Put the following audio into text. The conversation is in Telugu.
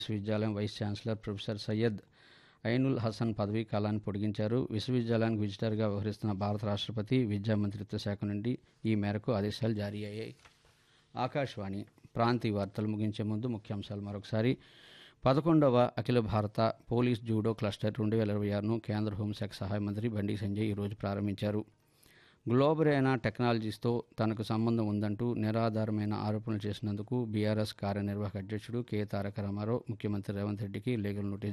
విశ్వవిద్యాలయం vice chancellor professor Syed Ainul Hasan పదవీ కాలాన్ని పొడిగించారు విశ్వవిద్యాలయానికి విజిటర్గా వ్యవహరిస్తున్న భారత రాష్ట్రపతి విద్యా మంత్రిత్వ శాఖ నుండి ఈ మేరకు ఆదేశాలు జారీ అయ్యాయి ఆకాశవాణి ప్రాంతీయ వార్తలు ముగించే ముందు ముఖ్యాంశాలు మరొకసారి పదకొండవ అఖిల భారత పోలీస్ జూడో క్లస్టర్ రెండు వేల ఇరవై ఆరును కేంద్ర హోంశాఖ సహాయ మంత్రి బండి సంజయ్ ఈరోజు ప్రారంభించారు గ్లోబరేనా టెక్నాలజీస్తో తనకు సంబంధం ఉందంటూ నిరాధారమైన ఆరోపణలు చేసినందుకు బీఆర్ఎస్ కార్యనిర్వాహక అధ్యక్షుడు కె తారక రామారావు ముఖ్యమంత్రి రేవంత్ రెడ్డికి లీగల్ నోటీస్